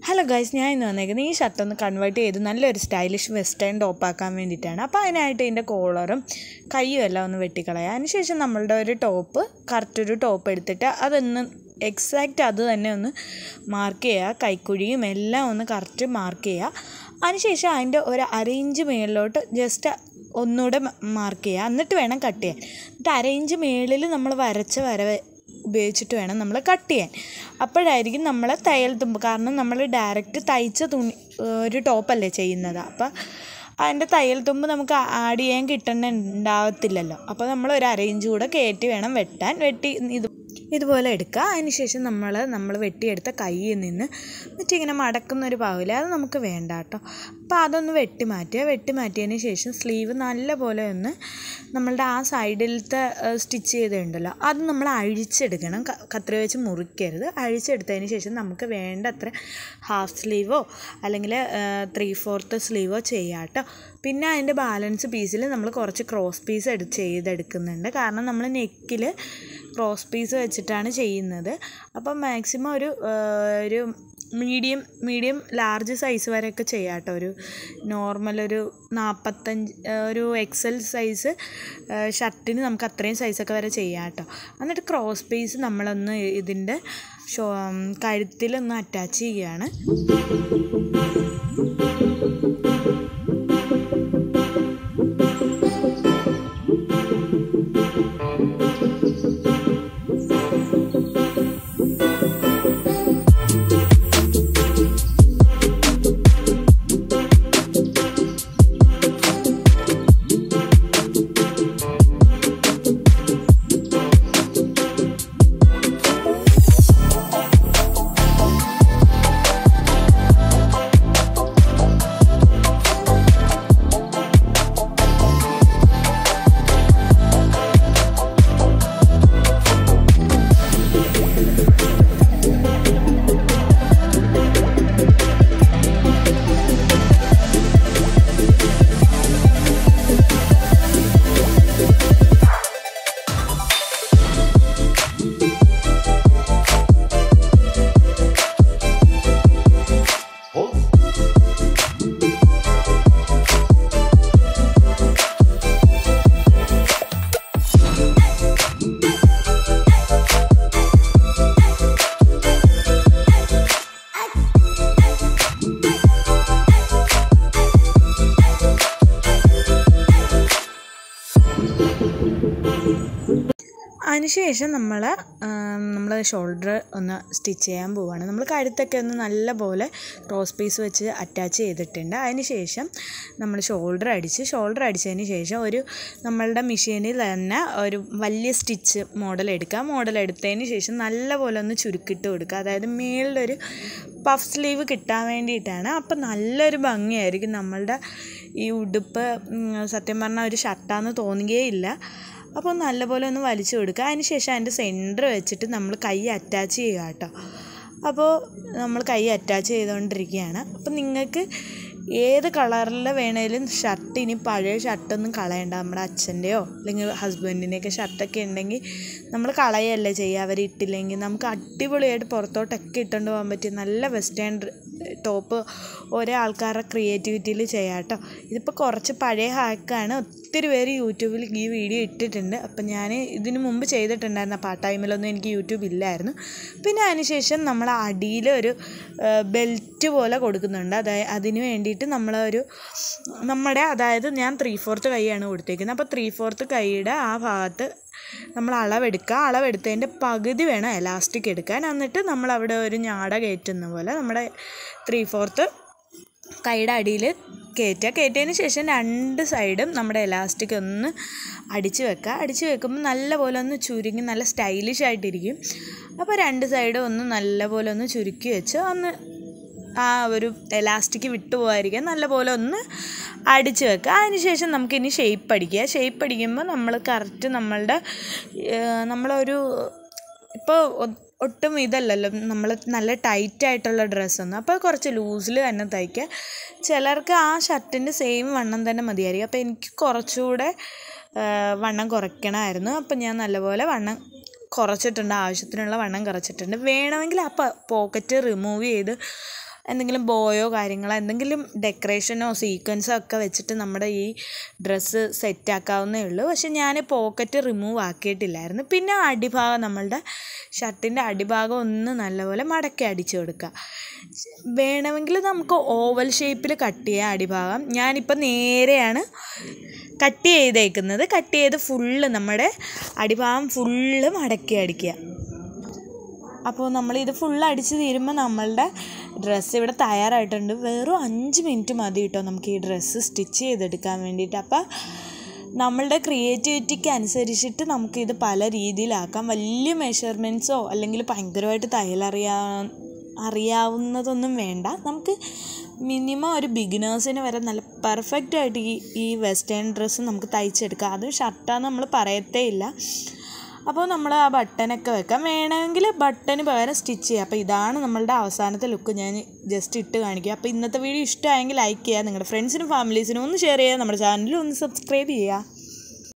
hello guys ഞാൻ ഇന്ന് വന്നേക്കുന്നത് ഈ ഷർട്ട് ഒന്ന് കൺവേർട്ട് ചെയ്ത് നല്ലൊരു സ്റ്റൈലിഷ് വെസ്റ്റേൺ ടോപ്പ് ആക്കാൻ വേണ്ടിയിട്ടാണ് അപ്പോൾ അതിനായിട്ട് ഇതിൻ്റെ കോളറും കയ്യും എല്ലാം ഒന്ന് വെട്ടിക്കളയുക അതിനുശേഷം നമ്മളുടെ ഒരു ടോപ്പ് കറക്റ്റ് ഒരു ടോപ്പ് എടുത്തിട്ട് അതൊന്ന് എക്സാക്റ്റ് അത് തന്നെ ഒന്ന് മാർക്ക് ചെയ്യുക കൈക്കുഴിയും എല്ലാം ഒന്ന് കറക്റ്റ് മാർക്ക് ചെയ്യുക അതിനുശേഷം അതിൻ്റെ ഒരു അരയിഞ്ച് മേളിലോട്ട് ജസ്റ്റ് ഒന്നുകൂടെ മാർക്ക് ചെയ്യുക എന്നിട്ട് വേണം കട്ട് ചെയ്യാൻ എന്നിട്ട് അരയിഞ്ച് മേളിൽ നമ്മൾ വരച്ച വര ഉപയോഗിച്ചിട്ട് വേണം നമ്മൾ കട്ട് ചെയ്യാൻ അപ്പോഴായിരിക്കും നമ്മൾ തയ്യൽ തുമ്പ് കാരണം നമ്മൾ ഡയറക്റ്റ് തയ്ച്ച തുണി ഒരു ടോപ്പല്ലേ ചെയ്യുന്നത് അപ്പോൾ അതിൻ്റെ തയ്യൽ തുമ്പ് നമുക്ക് ആഡ് ചെയ്യാൻ കിട്ടണ ഉണ്ടാവത്തില്ലല്ലോ അപ്പോൾ നമ്മൾ ഒരു അരയിഞ്ച് കൂടെ കയറ്റി വേണം വെട്ടാൻ വെട്ടി ഇത് ഇതുപോലെ എടുക്കുക അതിനുശേഷം നമ്മൾ നമ്മൾ വെട്ടിയെടുത്ത കയ്യിൽ നിന്ന് മറ്റേ ഇങ്ങനെ മടക്കുന്ന ഒരു പാവില്ല അത് നമുക്ക് വേണ്ട കേട്ടോ അപ്പോൾ അതൊന്ന് വെട്ടി മാറ്റുക വെട്ടി മാറ്റിയതിന് ശേഷം സ്ലീവ് നല്ല പോലെ ഒന്ന് നമ്മളുടെ ആ സൈഡിലത്തെ സ്റ്റിച്ച് ചെയ്തിട്ടുണ്ടല്ലോ അത് നമ്മൾ അഴിച്ചെടുക്കണം കത്രി വെച്ച് മുറിക്കരുത് അഴിച്ചെടുത്തതിന് ശേഷം നമുക്ക് വേണ്ടത്ര ഹാഫ് സ്ലീവോ അല്ലെങ്കിൽ ത്രീ ഫോർത്ത് സ്ലീവോ ചെയ്യാം കേട്ടോ പിന്നെ അതിൻ്റെ ബാലൻസ് പീസിൽ നമ്മൾ കുറച്ച് ക്രോസ് പീസ് എടു ചെയ്തെടുക്കുന്നുണ്ട് കാരണം നമ്മൾ നെക്കിൽ ക്രോസ് പീസ് വെച്ചിട്ടാണ് ചെയ്യുന്നത് അപ്പം മാക്സിമം ഒരു ഒരു മീഡിയം മീഡിയം ലാർജ് സൈസ് വരെയൊക്കെ ചെയ്യാം കേട്ടോ ഒരു നോർമൽ ഒരു നാൽപ്പത്തഞ്ച് ഒരു എക്സൽ സൈസ് ഷർട്ടിന് നമുക്ക് അത്രയും സൈസൊക്കെ വരെ ചെയ്യാം കേട്ടോ എന്നിട്ട് ക്രോസ് പീസ് നമ്മളൊന്ന് ഇതിൻ്റെ ഷോ കഴുത്തിലൊന്ന് അറ്റാച്ച് ചെയ്യുകയാണ് അതിനുശേഷം നമ്മൾ നമ്മൾ ഷോൾഡർ ഒന്ന് സ്റ്റിച്ച് ചെയ്യാൻ പോവുകയാണ് നമ്മൾ കഴുത്തൊക്കെ ഒന്ന് നല്ല പോലെ ക്രോസ് പീസ് വെച്ച് അറ്റാച്ച് ചെയ്തിട്ടുണ്ട് അതിന് ശേഷം നമ്മൾ ഷോൾഡർ അടിച്ച് ഷോൾഡർ അടിച്ചതിന് ശേഷം ഒരു നമ്മളുടെ മെഷീനിൽ തന്നെ ഒരു വലിയ സ്റ്റിച്ച് മോഡൽ എടുക്കുക മോഡൽ എടുത്തതിന് ശേഷം നല്ല പോലെ ഒന്ന് ചുരുക്കിട്ട് കൊടുക്കുക അതായത് മേളിലൊരു പഫ് സ്ലീവ് കിട്ടാൻ വേണ്ടിയിട്ടാണ് അപ്പം നല്ലൊരു ഭംഗിയായിരിക്കും നമ്മളുടെ ഈ ഉടുപ്പ് സത്യം പറഞ്ഞാൽ ഒരു ഷർട്ടാന്ന് തോന്നുകയില്ല അപ്പോൾ നല്ലപോലെ ഒന്ന് വലിച്ചു കൊടുക്കുക അതിന് ശേഷം അതിൻ്റെ സെൻറ്റർ വെച്ചിട്ട് നമ്മൾ കൈ അറ്റാച്ച് ചെയ്യുക കേട്ടോ അപ്പോൾ നമ്മൾ കൈ അറ്റാച്ച് ചെയ്തുകൊണ്ടിരിക്കുകയാണ് അപ്പോൾ നിങ്ങൾക്ക് ഏത് കളറിൽ വേണേലും ഷർട്ട് ഇനി പഴയ ഷർട്ടൊന്നും കളയണ്ട നമ്മുടെ അച്ഛൻ്റെയോ അല്ലെങ്കിൽ ഹസ്ബൻഡിൻ്റെയൊക്കെ ഷർട്ടൊക്കെ ഉണ്ടെങ്കിൽ നമ്മൾ കളയല്ലേ ചെയ്യുക അവർ ഇട്ടില്ലെങ്കിൽ നമുക്ക് അടിപൊളിയായിട്ട് പുറത്തോട്ടൊക്കെ ഇട്ടുകൊണ്ട് പോകാൻ പറ്റിയ നല്ല വെസ്റ്റേൺ ടോപ്പ് ഓരോ ആൾക്കാരുടെ ക്രിയേറ്റിവിറ്റിയിൽ ചെയ്യാം കേട്ടോ ഇതിപ്പോൾ കുറച്ച് പഴയ ഹാക്കാണ് ഒത്തിരി പേര് യൂട്യൂബിൽ ഈ വീഡിയോ ഇട്ടിട്ടുണ്ട് അപ്പം ഞാൻ ഇതിനു മുമ്പ് ചെയ്തിട്ടുണ്ടായിരുന്നു അപ്പോൾ ആ ടൈമിലൊന്നും എനിക്ക് യൂട്യൂബ് ഇല്ലായിരുന്നു പിന്നെ അതിനുശേഷം നമ്മൾ അടിയിൽ ഒരു ബെൽറ്റ് പോലെ കൊടുക്കുന്നുണ്ട് അതായത് അതിന് വേണ്ടിയിട്ട് നമ്മളൊരു നമ്മുടെ അതായത് ഞാൻ ത്രീ ഫോർത്ത് കൈയാണ് കൊടുത്തേക്കുന്നത് അപ്പോൾ ത്രീ ഫോർത്ത് കൈയുടെ ആ ഭാഗത്ത് നമ്മൾ അളവെടുക്കുക അളവെടുത്തതിൻ്റെ പകുതി വേണം എലാസ്റ്റിക് എടുക്കാൻ എന്നിട്ട് നമ്മൾ അവിടെ ഒരു ഞാട കയറ്റുന്ന പോലെ നമ്മുടെ ത്രീ ഫോർത്ത് കൈയുടെ അടിയിൽ കയറ്റുക കയറ്റിയതിന് ശേഷം രണ്ട് സൈഡും നമ്മുടെ എലാസ്റ്റിക് ഒന്ന് അടിച്ച് വെക്കുക അടിച്ച് വെക്കുമ്പോൾ നല്ല പോലെ ഒന്ന് ചുരുങ്ങി നല്ല സ്റ്റൈലിഷ് ആയിട്ടിരിക്കും അപ്പോൾ രണ്ട് സൈഡും ഒന്ന് നല്ല പോലെ ഒന്ന് ചുരുക്കി വെച്ച് ഒന്ന് ആ ഒരു എലാസ്റ്റിക് വിട്ടു പോകാതിരിക്കാൻ നല്ല പോലെ ഒന്ന് അടിച്ച് വെക്കുക അതിനുശേഷം നമുക്കിനി ഷേപ്പ് അടിക്കുക ഷേപ്പ് അടിക്കുമ്പോൾ നമ്മൾ കറക്റ്റ് നമ്മളുടെ നമ്മളൊരു ഇപ്പോൾ ഒട്ടും ഇതല്ലല്ലോ നമ്മൾ നല്ല ടൈറ്റ് ആയിട്ടുള്ള ഡ്രസ്സൊന്നും അപ്പോൾ കുറച്ച് ലൂസിൽ തന്നെ തയ്ക്കുക ചിലർക്ക് ആ ഷർട്ടിൻ്റെ സെയിം വണ്ണം തന്നെ മതിയായിരിക്കും അപ്പോൾ എനിക്ക് കുറച്ചുകൂടെ വണ്ണം കുറയ്ക്കണമായിരുന്നു അപ്പം ഞാൻ നല്ലപോലെ വണ്ണം കുറച്ചിട്ടുണ്ട് ആവശ്യത്തിനുള്ള വണ്ണം കുറച്ചിട്ടുണ്ട് വേണമെങ്കിൽ ആ പോക്കറ്റ് റിമൂവ് ചെയ്ത് എന്തെങ്കിലും ബോയോ കാര്യങ്ങളോ എന്തെങ്കിലും ഡെക്കറേഷനോ സീക്വൻസോ ഒക്കെ വെച്ചിട്ട് നമ്മുടെ ഈ ഡ്രസ്സ് സെറ്റാക്കാവുന്നേ ഉള്ളൂ പക്ഷെ ഞാൻ പോക്കറ്റ് റിമൂവ് ആക്കിയിട്ടില്ലായിരുന്നു പിന്നെ അടിഭാഗം നമ്മളുടെ ഷർട്ടിൻ്റെ അടിഭാഗം ഒന്ന് നല്ലപോലെ മടക്കി അടിച്ചു കൊടുക്കുക വേണമെങ്കിൽ നമുക്ക് ഓവൽ ഷേപ്പിൽ കട്ട് ചെയ്യാം അടിഭാഗം ഞാനിപ്പോൾ നേരെയാണ് കട്ട് ചെയ്തേക്കുന്നത് കട്ട് ചെയ്ത് ഫുള്ള് നമ്മുടെ അടിഭാഗം ഫുള്ള് മടക്കി അടിക്കുക അപ്പോൾ നമ്മളിത് ഫുള്ള് അടിച്ച് തീരുമ്പോൾ നമ്മളുടെ ഡ്രസ്സ് ഇവിടെ തയ്യാറായിട്ടുണ്ട് വെറും അഞ്ച് മിനിറ്റ് മതി കേട്ടോ നമുക്ക് ഈ ഡ്രസ്സ് സ്റ്റിച്ച് ചെയ്തെടുക്കാൻ വേണ്ടിയിട്ട് അപ്പോൾ നമ്മളുടെ ക്രിയേറ്റിവിറ്റിക്ക് അനുസരിച്ചിട്ട് നമുക്കിത് പല രീതിയിലാക്കാം വലിയ മെഷർമെൻറ്റ്സോ അല്ലെങ്കിൽ ഭയങ്കരമായിട്ട് തയ്യലറിയാ അറിയാവുന്നതൊന്നും വേണ്ട നമുക്ക് മിനിമം ഒരു ബിഗിനേഴ്സിന് വരെ നല്ല പെർഫെക്റ്റ് ആയിട്ട് ഈ ഈ വെസ്റ്റേൺ ഡ്രസ്സ് നമുക്ക് തയ്ച്ചെടുക്കാം അതും ഷർട്ടാന്ന് നമ്മൾ പറയത്തേ ഇല്ല അപ്പോൾ നമ്മൾ ആ ബട്ടനൊക്കെ വെക്കാം വേണമെങ്കിൽ ബട്ടന് പകരം സ്റ്റിച്ച് ചെയ്യാം അപ്പോൾ ഇതാണ് നമ്മളുടെ അവസാനത്തെ ലുക്ക് ഞാൻ ജസ്റ്റ് ഇട്ട് കാണിക്കുക അപ്പോൾ ഇന്നത്തെ വീഡിയോ ഇഷ്ടമായെങ്കിൽ ലൈക്ക് ചെയ്യുക നിങ്ങളുടെ ഫ്രണ്ട്സിനും ഫാമിലീസിനും ഒന്ന് ഷെയർ ചെയ്യുക നമ്മുടെ ചാനലിൽ ഒന്ന് സബ്സ്ക്രൈബ് ചെയ്യുക